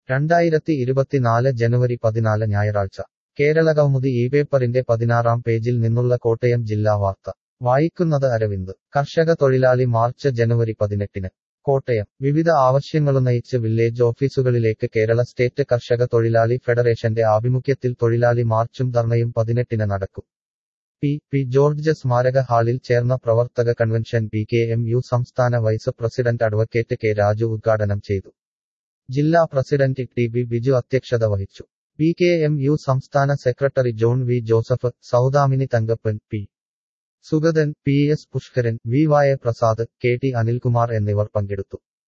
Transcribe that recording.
രണ്ടായിരത്തി ഇരുപത്തിനാല് ജനുവരി പതിനാല് ഞായറാഴ്ച കേരളകൗമുദി ഈ പേപ്പറിന്റെ പതിനാറാം പേജിൽ നിന്നുള്ള കോട്ടയം ജില്ലാ വാർത്ത വായിക്കുന്നത് അരവിന്ദ് കർഷക തൊഴിലാളി മാർച്ച് ജനുവരി പതിനെട്ടിന് കോട്ടയം വിവിധ ആവശ്യങ്ങളുന്നയിച്ച് വില്ലേജ് ഓഫീസുകളിലേക്ക് കേരള സ്റ്റേറ്റ് കർഷക തൊഴിലാളി ഫെഡറേഷന്റെ ആഭിമുഖ്യത്തിൽ തൊഴിലാളി മാർച്ചും ധർണയും പതിനെട്ടിന് നടക്കും പി പി ജോർജ് സ്മാരക ഹാളിൽ ചേർന്ന പ്രവർത്തക convention P K M U സംസ്ഥാന vice president advocate K Raju ഉദ്ഘാടനം ചെയ്തു ജില്ലാ പ്രസിഡന്റ് ടി ബി ബിജു അധ്യക്ഷത വഹിച്ചു പി കെ എം യു സംസ്ഥാന secretary John V Joseph Soudamini Thankappan P Sugathan P S Pushkaran V Vaya Prasad K T Anilkumar എന്നിവർ പങ്കെടുത്തു